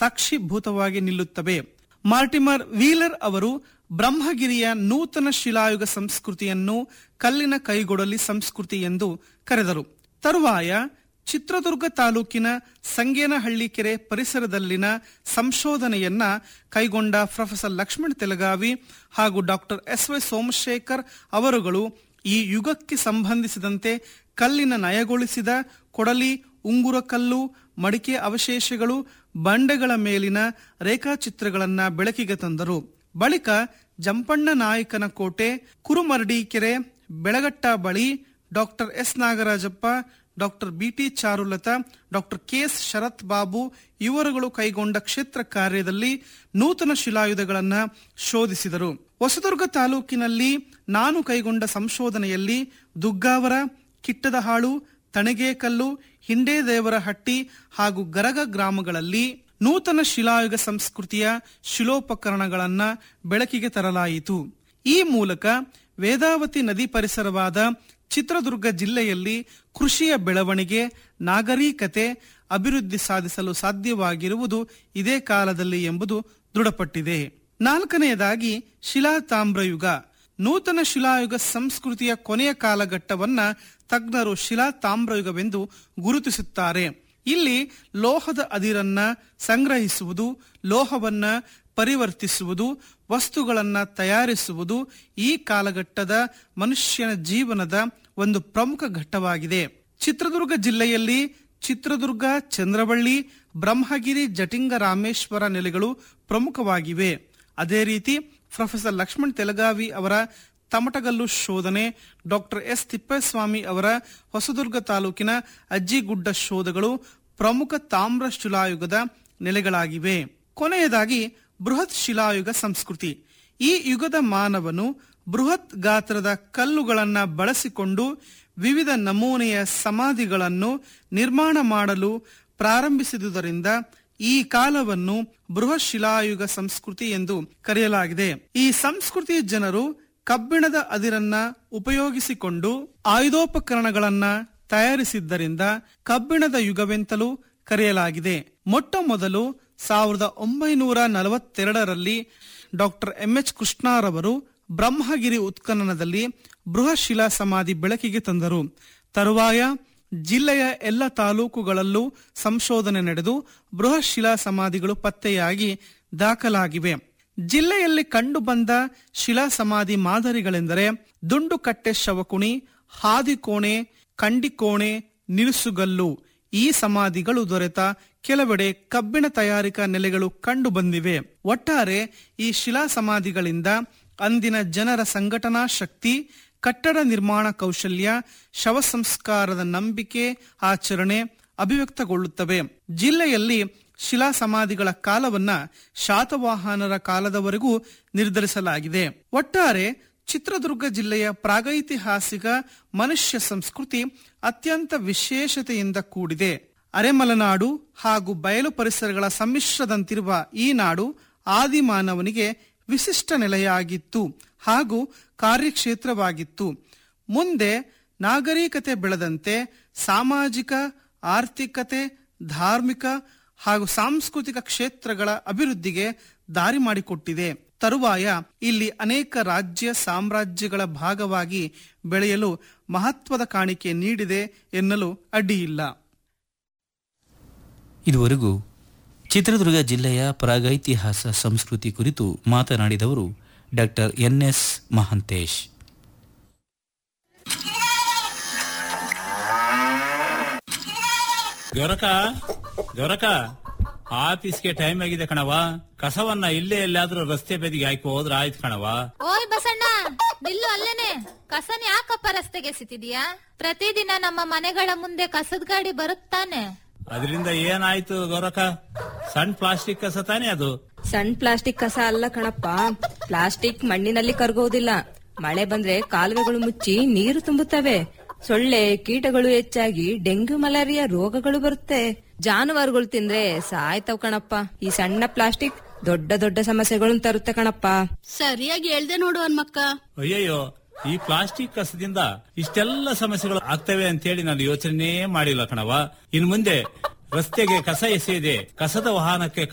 ಸಾಕ್ಷಿಭೂತವಾಗಿ ನಿಲ್ಲುತ್ತವೆ Mortimer wheeler ಅವರು ಬ್ರಹ್ಮಗಿರಿಯ ನೂತನ ಶಿಲಾಯುಗ ಸಂಸ್ಕೃತಿಯನ್ನು ಕಲ್ಲಿನ ಕೈಗೊಡಲಿ ಸಂಸ್ಕೃತಿ ಎಂದು ಕರೆದರು ತರುವಾಯ ಚಿತ್ರದುರ್ಗ ತಾಲೂಕಿನ ಸಂಗೇನಹಳ್ಳಿ ಕೆರೆ ಪರಿಸರದಲ್ಲಿನ ಸಂಶೋಧನೆಯನ್ನ ಕೈಗೊಂಡ ಪ್ರೊಫೆಸರ್ ಲಕ್ಷ್ಮಣ್ ತೆಲಗಾವಿ ಹಾಗೂ ಡಾಕ್ಟರ್ ಎಸ್ ವೈ ಸೋಮಶೇಖರ್ ಅವರುಗಳು ಈ ಯುಗಕ್ಕೆ ಸಂಬಂಧಿಸಿದಂತೆ ಕಲ್ಲಿನ ನಯಗೊಳಿಸಿದ ಕೊಡಲಿ ಉಂಗುರ ಕಲ್ಲು ಮಡಿಕೆ ಅವಶೇಷಗಳು ಬಂಡೆಗಳ ಮೇಲಿನ ರೇಖಾಚಿತ್ರಗಳನ್ನ ಬೆಳಕಿಗೆ ತಂದರು ಬಳಿಕ ಜಂಪಣ್ಣ ನಾಯಕನ ಕೋಟೆ ಕುರುಮರಡಿ ಕೆರೆ ಬೆಳಗಟ್ಟ ಬಳಿ doctor S Nagarajappa doctor B T Charulatha doctor K S Sharath Babu ಇವರುಗಳು ಕೈಗೊಂಡ ಕ್ಷೇತ್ರ ಕಾರ್ಯದಲ್ಲಿ ನೂತನ ಶಿಲಾಯುಧಗಳನ್ನು ಶೋಧಿಸಿದರು ಹೊಸದುರ್ಗ ತಾಲೂಕಿನಲ್ಲಿ ನಾನು ಕೈಗೊಂಡ ಸಂಶೋಧನೆಯಲ್ಲಿ ದುಗ್ಗಾವರ ಕಿಟ್ಟದಹಾಳು ತಣಗೇಕಲ್ಲು ಹಿಂಡೇದೇವರ ಹಟ್ಟಿ ಹಾಗೂ ಗರಗ ಗ್ರಾಮಗಳಲ್ಲಿ ನೂತನ ಶಿಲಾಯುಗ ಸಂಸ್ಕೃತಿಯ ಶಿಲೋಪಕರಣಗಳನ್ನ ಬೆಳಕಿಗೆ ತರಲಾಯಿತು ಈ ಮೂಲಕ ವೇದಾವತಿ ನದಿ ಪರಿಸರವಾದ ಚಿತ್ರದುರ್ಗ ಜಿಲ್ಲೆಯಲ್ಲಿ ಕೃಷಿಯ ಬೆಳವಣಿಗೆ ನಾಗರಿಕತೆ ಅಭಿವೃದ್ಧಿ ಸಾಧಿಸಲು ಸಾಧ್ಯವಾಗಿರುವುದು ಇದೇ ಕಾಲದಲ್ಲಿ ಎಂಬುದು ದೃಢಪಟ್ಟಿದೆ ನಾಲ್ಕನೆಯದಾಗಿ ಶಿಲಾ ತಾಮ್ರಯುಗ ನೂತನ ಶಿಲಾಯುಗ ಸಂಸ್ಕೃತಿಯ ಕೊನೆಯ ಕಾಲಘಟ್ಟವನ್ನ ತಜ್ಞರು ಶಿಲಾ ತಾಮ್ರಯುಗವೆಂದು ಗುರುತಿಸುತ್ತಾರೆ ಇಲ್ಲಿ ಲೋಹದ ಅದಿರನ್ನ ಸಂಗ್ರಹಿಸುವುದು ಲೋಹವನ್ನ ಪರಿವರ್ತಿಸುವುದು ವಸ್ತುಗಳನ್ನ ತಯಾರಿಸುವುದು ಈ ಕಾಲಘಟ್ಟದ ಮನುಷ್ಯನ ಜೀವನದ ಒಂದು ಪ್ರಮುಖ ಘಟ್ಟವಾಗಿದೆ ಚಿತ್ರದುರ್ಗ ಜಿಲ್ಲೆಯಲ್ಲಿ ಚಿತ್ರದುರ್ಗ ಚಂದ್ರವಳ್ಳಿ ಬ್ರಹ್ಮಗಿರಿ ಜಟಿಂಗ ರಾಮೇಶ್ವರ ನೆಲೆಗಳು ಪ್ರಮುಖವಾಗಿವೆ ಅದೇ ರೀತಿ ಪ್ರೊಫೆಸರ್ ಲಕ್ಷ್ಮಣ್ ತೆಲಗಾವಿ ಅವರ ತಮಟಗಲ್ಲು ಶೋಧನೆ ಡಾಕ್ಟರ್ ಎಸ್ ತಿಪ್ಪೇಸ್ವಾಮಿ ಅವರ ಹೊಸದುರ್ಗ ತಾಲೂಕಿನ ಅಜ್ಜಿಗುಡ್ಡ ಶೋಧಗಳು ಪ್ರಮುಖ ತಾಮ್ರ ಶಿಲಾಯುಗದ ನೆಲೆಗಳಾಗಿವೆ ಕೊನೆಯದಾಗಿ ಬೃಹತ್ ಶಿಲಾಯುಗ ಸಂಸ್ಕೃತಿ ಈ ಯುಗದ ಮಾನವನು ಬೃಹತ್ ಗಾತ್ರದ ಕಲ್ಲುಗಳನ್ನ ಬಳಸಿಕೊಂಡು ವಿವಿಧ ನಮೂನೆಯ ಸಮಾಧಿಗಳನ್ನು ನಿರ್ಮಾಣ ಮಾಡಲು ಪ್ರಾರಂಭಿಸಿದುದರಿಂದ ಈ ಕಾಲವನ್ನು ಬೃಹತ್ ಶಿಲಾಯುಗ ಸಂಸ್ಕೃತಿ ಎಂದು ಕರೆಯಲಾಗಿದೆ ಈ ಸಂಸ್ಕೃತಿಯ ಜನರು ಕಬ್ಬಿಣದ ಅದಿರನ್ನ ಉಪಯೋಗಿಸಿಕೊಂಡು ಆಯುಧೋಪಕರಣಗಳನ್ನ ತಯಾರಿಸಿದ್ದರಿಂದ ಕಬ್ಬಿಣದ ಯುಗವೆಂತಲೂ ಕರೆಯಲಾಗಿದೆ ಮೊಟ್ಟ ಮೊದಲು ಸಾವಿರದ ಒಂಬೈನೂರ ನಲವತ್ತೆರಡರಲ್ಲಿ ಡಾಕ್ಟರ್ ಎಂ ಎಚ್ ಕೃಷ್ಣರವರು ಬ್ರಹ್ಮಗಿರಿ ಉತ್ಖನನದಲ್ಲಿ ಬೃಹತ್ ಶಿಲಾ ಸಮಾಧಿ ಬೆಳಕಿಗೆ ತಂದರು ತರುವಾಯ ಜಿಲ್ಲೆಯ ಎಲ್ಲ ತಾಲೂಕುಗಳಲ್ಲೂ ಸಂಶೋಧನೆ ನಡೆದು ಬೃಹತ್ ಶಿಲಾ ಸಮಾಧಿಗಳು ಪತ್ತೆಯಾಗಿ ದಾಖಲಾಗಿವೆ ಜಿಲ್ಲೆಯಲ್ಲಿ ಕಂಡುಬಂದ ಶಿಲಾ ಸಮಾಧಿ ಮಾದರಿಗಳೆಂದರೆ ದುಂಡುಕಟ್ಟೆ ಶವಕುಣಿ ಹಾದಿಕೋಣೆ ಕಂಡಿಕೋಣೆ ನಿಲ್ಸುಗಲ್ಲು ಈ ಸಮಾಧಿಗಳು ದೊರೆತ ಕೆಲವೆಡೆ ಕಬ್ಬಿಣ ತಯಾರಿಕಾ ನೆಲೆಗಳು ಕಂಡು ಬಂದಿವೆ ಒಟ್ಟಾರೆ ಈ ಶಿಲಾ ಸಮಾಧಿಗಳಿಂದ ಅಂದಿನ ಜನರ ಸಂಘಟನಾ ಶಕ್ತಿ ಕಟ್ಟಡ ನಿರ್ಮಾಣ ಕೌಶಲ್ಯ ಶವ ಸಂಸ್ಕಾರದ ನಂಬಿಕೆ ಆಚರಣೆ ಅಭಿವ್ಯಕ್ತಗೊಳ್ಳುತ್ತವೆ ಜಿಲ್ಲೆಯಲ್ಲಿ ಶಿಲಾ ಸಮಾಧಿಗಳ ಕಾಲವನ್ನ ಶಾತವಾಹನರ ಕಾಲದವರೆಗೂ ನಿರ್ಧರಿಸಲಾಗಿದೆ ಒಟ್ಟಾರೆ ಚಿತ್ರದುರ್ಗ ಜಿಲ್ಲೆಯ ಪ್ರಾಗೈತಿಹಾಸಿಕ ಮನುಷ್ಯ ಸಂಸ್ಕೃತಿ ಅತ್ಯಂತ ವಿಶೇಷತೆಯಿಂದ ಕೂಡಿದೆ ಅರೆಮಲೆನಾಡು ಹಾಗೂ ಬಯಲು ಪರಿಸರಗಳ ಸಮ್ಮಿಶ್ರದಂತಿರುವ ಈ ನಾಡು ಆದಿಮಾನವನಿಗೆ ವಿಶಿಷ್ಟ ನೆಲೆಯಾಗಿತ್ತು ಹಾಗೂ ಕಾರ್ಯಕ್ಷೇತ್ರವಾಗಿತ್ತು ಮುಂದೆ ನಾಗರಿಕತೆ ಬೆಳೆದಂತೆ ಸಾಮಾಜಿಕ ಆರ್ಥಿಕತೆ ಧಾರ್ಮಿಕ ಹಾಗೂ ಸಾಂಸ್ಕೃತಿಕ ಕ್ಷೇತ್ರಗಳ ಅಭಿವೃದ್ಧಿಗೆ ದಾರಿ ಮಾಡಿಕೊಟ್ಟಿದೆ ತರುವಾಯ ಇಲ್ಲಿ ಅನೇಕ ರಾಜ್ಯ ಸಾಮ್ರಾಜ್ಯಗಳ ಭಾಗವಾಗಿ ಬೆಳೆಯಲು ಮಹತ್ವದ ಕಾಣಿಕೆ ನೀಡಿದೆ ಎನ್ನಲು ಅಡ್ಡಿಯಿಲ್ಲ ಇದುವರೆಗೂ ಚಿತ್ರದುರ್ಗ ಜಿಲ್ಲೆಯ ಪ್ರಾಗೈತಿಹಾಸ ಸಂಸ್ಕೃತಿ ಕುರಿತು ಮಾತನಾಡಿದವರು ಡಾಕ್ಟರ್ ಎನ್ಎಸ್ ಮಹಂತೇಶ್ ಗೊರಕ ಗೊರಕ ಆಫೀಸ್ಗೆ ಟೈಮ್ ಆಗಿದೆ ಕಣವ ಕಸವನ್ನ ಇಲ್ಲೇ ಎಲ್ಲಾದ್ರೂ ರಸ್ತೆ ಬದಿಗೆ ಹಾಕಿ ಹೋದ್ರ ಆಯ್ತು ಕಣವ ಓಯ್ ಬಸಣ್ಣ ನಿಲ್ಲು ಅಲ್ಲೇನೆ ಕಸನ್ ಯಾಕಪ್ಪ ರಸ್ತೆಗೆ ಎಸಿತಿದ್ಯಾ ಪ್ರತಿದಿನ ನಮ್ಮ ಮನೆಗಳ ಮುಂದೆ ಕಸದ ಗಾಡಿ ಬರುತ್ತಾನೆ ಅದರಿಂದ ಏನಾಯ್ತು ಗೊರಕ ಸಣ್ಣ ಪ್ಲಾಸ್ಟಿಕ್ ಕಸ ತಾನೇ ಅದು ಸಣ್ಣ ಪ್ಲಾಸ್ಟಿಕ್ ಕಸ ಅಲ್ಲ ಕಣಪ್ಪ ಪ್ಲಾಸ್ಟಿಕ್ ಮಣ್ಣಿನಲ್ಲಿ ಕರಗೋದಿಲ್ಲ ಮಳೆ ಬಂದ್ರೆ ಕಾಲುವೆಗಳು ಮುಚ್ಚಿ ನೀರು ತುಂಬುತ್ತವೆ ಸೊಳ್ಳೆ ಕೀಟಗಳು ಹೆಚ್ಚಾಗಿ ಡೆಂಗ್ಯೂ ಮಲೇರಿಯಾ ರೋಗಗಳು ಬರುತ್ತೆ ಜಾನುವಾರುಗಳು ತಿಂದ್ರೆ ಸಾಯ್ತವ್ ಕಣಪ್ಪ ಈ ಸಣ್ಣ ಪ್ಲಾಸ್ಟಿಕ್ ದೊಡ್ಡ ದೊಡ್ಡ ಸಮಸ್ಯೆಗಳನ್ನು ತರುತ್ತೆ ಕಣಪ್ಪ ಸರಿಯಾಗಿ ಹೇಳ್ದೆ ನೋಡು ಹನ್ಮಕ್ಕ ಅಯ್ಯಯ್ಯೋ ಈ ಪ್ಲಾಸ್ಟಿಕ್ ಕಸದಿಂದ ಇಷ್ಟೆಲ್ಲ ಸಮಸ್ಯೆಗಳು ಆಗ್ತವೆ ಅಂತೇಳಿ ನಾನು ಯೋಚನೆ ಮಾಡಿಲ್ಲ ಕಣವ ಇನ್ ಮುಂದೆ ರಸ್ತೆಗೆ ಕಸ ಎಸೆಯದೆ ಕಸದ ವಾಹನಕ್ಕೆ